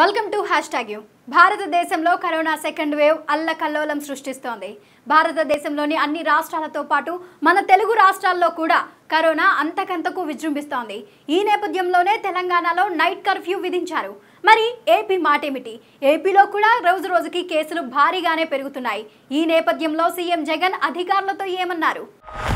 welcome to hashtag U భారతదేశంలో corona second wave అల్లకల్లోలం సృష్టిస్తోంది భారతదేశంలోని అన్ని రాష్ట్రాలతో పాటు మన తెలుగు రాష్ట్రాల్లో కూడా కరోనా అంతకంతకు విజృంభిస్తోంది ఈ నేపథ్యంలోనే తెలంగాణలో నైట్ కర్ఫ్యూ విధించారు మరి ఏపీ మాటేమిటి ఏపీలో కూడా రోజు రోజుకి కేసులు భారీగానే పెరుగుతున్నాయి ఈ నేపథ్యంలో సీఎం జగన్ అధికారులతో ఏమన్నారు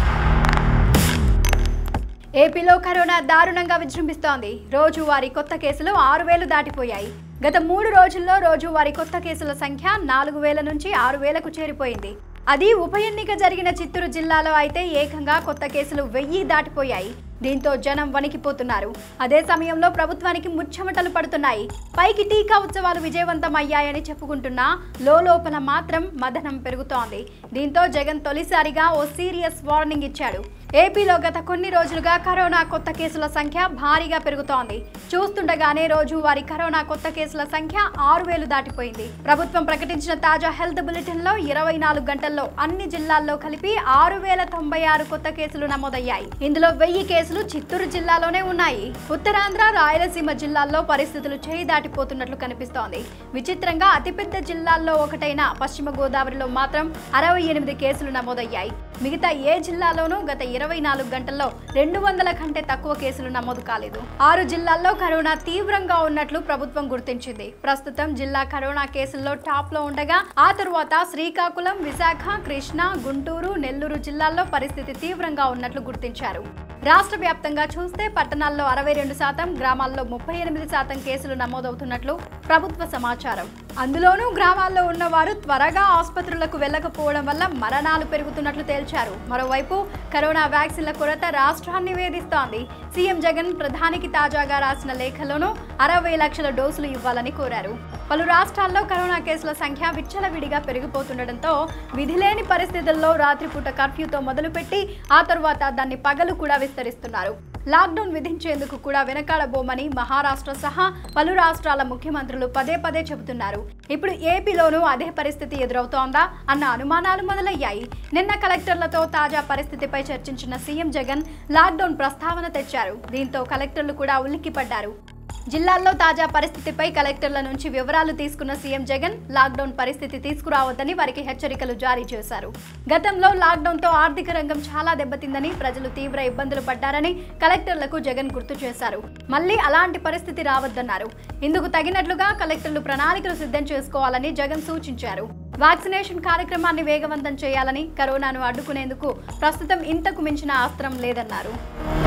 ఏపీలో కరోనా దారుణంగా విజృంభిస్తోంది రోజువారీ కొత్త కేసులు ఆరు వేలు దాటిపోయాయి గత మూడు రోజుల్లో రోజువారీ కొత్త కేసుల సంఖ్య నాలుగు వేల నుంచి ఆరు వేలకు చేరిపోయింది అది ఉప ఎన్నిక జరిగిన చిత్తూరు జిల్లాలో అయితే ఏకంగా కొత్త కేసులు వెయ్యి దాటిపోయాయి దీంతో జనం వణికిపోతున్నారు అదే సమయంలో ప్రభుత్వానికి ముచ్చమటలు పడుతున్నాయి పైకి టీకా ఉత్సవాలు విజయవంతం అయ్యాయని చెప్పుకుంటున్నా లోపల మాత్రం మదనం పెరుగుతోంది దీంతో జగన్ తొలిసారిగా ఓ సీరియస్ వార్నింగ్ ఇచ్చాడు ఏపీలో గత కొన్ని రోజులుగా కరోనా కొత్త కేసుల సంఖ్య భారీగా పెరుగుతోంది చూస్తుండగానే రోజు వారి కరోనా కొత్త కేసుల సంఖ్య ఆరు వేలు దాటిపోయింది ప్రభుత్వం ప్రకటించిన తాజా హెల్త్ బులెటిన్ లో ఇరవై నాలుగు గంటల్లో అన్ని జిల్లాల్లో కలిపి ఆరు వేల తొంభై ఆరు కొత్త కేసులు నమోదయ్యాయి ఇందులో వెయ్యి కేసులు చిత్తూరు జిల్లాలోనే ఉన్నాయి ఉత్తరాంధ్ర రాయలసీమ జిల్లాల్లో పరిస్థితులు చేయి దాటిపోతున్నట్లు కనిపిస్తోంది విచిత్రంగా అతిపెద్ద జిల్లాల్లో ఒకటైన పశ్చిమ గోదావరిలో మాత్రం అరవై ఎనిమిది కేసులు నమోదయ్యాయి మిగతా ఏ జిల్లాలోనూ గత ఇరవై నాలుగు గంటల్లో రెండు వందల కంటే తక్కువ కేసులు నమోదు కాలేదు ఆరు జిల్లాల్లో కరోనా తీవ్రంగా ఉన్నట్లు ప్రభుత్వం గుర్తించింది ప్రస్తుతం జిల్లా కరోనా కేసుల్లో టాప్ లో ఉండగా ఆ తరువాత శ్రీకాకుళం విశాఖ కృష్ణా గుంటూరు నెల్లూరు జిల్లాల్లో పరిస్థితి తీవ్రంగా ఉన్నట్లు గుర్తించారు రాష్ట్ర వ్యాప్తంగా చూస్తే పట్టణాల్లో అరవై రెండు శాతం గ్రామాల్లో ముప్పై ఎనిమిది శాతం కేసులు నమోదవుతున్నట్లు ప్రభుత్వ సమాచారం అందులోనూ గ్రామాల్లో ఉన్నవారు త్వరగా ఆసుపత్రులకు వెళ్ళకపోవడం వల్ల మరణాలు పెరుగుతున్నట్లు తేల్చారు మరోవైపు కరోనా వ్యాక్సిన్ల కొరత రాష్ట్రాన్ని వేధిస్తోంది సీఎం జగన్ ప్రధానికి తాజాగా రాసిన లేఖలోనూ అరవై లక్షల డోసులు ఇవ్వాలని కోరారు పలు రాష్ట్రాల్లో కరోనా కేసుల సంఖ్య విచ్చలవిడిగా పెరిగిపోతుండటంతో విధిలేని పరిస్థితుల్లో రాత్రిపూట కర్ఫ్యూతో మొదలుపెట్టి ఆ తరువాత దాన్ని పగలు కూడా విస్తరిస్తున్నారు లాక్డౌన్ విధించేందుకు కూడా వెనకాడబోమని మహారాష్ట్ర సహా పలు రాష్ట్రాల ముఖ్యమంత్రులు పదే పదే చెబుతున్నారు ఇప్పుడు ఏపీలోనూ అదే పరిస్థితి ఎదురవుతోందా అన్న అనుమానాలు మొదలయ్యాయి నిన్న కలెక్టర్లతో తాజా పరిస్థితిపై చర్చించిన సీఎం జగన్ లాక్డౌన్ ప్రస్తావన తెచ్చారు దీంతో కలెక్టర్లు కూడా ఉలిక్కిపడ్డారు జిల్లాల్లో తాజా పరిస్థితిపై కలెక్టర్ల నుంచి వివరాలు తీసుకున్న సీఎం జగన్ లాక్డౌన్ పరిస్థితి తీసుకురావద్దని వారికి హెచ్చరికలు జారీ చేశారు గతంలో లాక్డౌన్తో ఆర్థిక రంగం చాలా దెబ్బతిందని ప్రజలు తీవ్ర ఇబ్బందులు పడ్డారని కలెక్టర్లకు జగన్ గుర్తు చేశారు మళ్ళీ అలాంటి పరిస్థితి రావద్దన్నారు ఇందుకు తగినట్లుగా కలెక్టర్లు ప్రణాళికలు సిద్ధం చేసుకోవాలని జగన్ సూచించారు వ్యాక్సినేషన్ కార్యక్రమాన్ని వేగవంతం చేయాలని కరోనాను అడ్డుకునేందుకు ప్రస్తుతం ఇంతకు మించిన అస్త్రం లేదన్నారు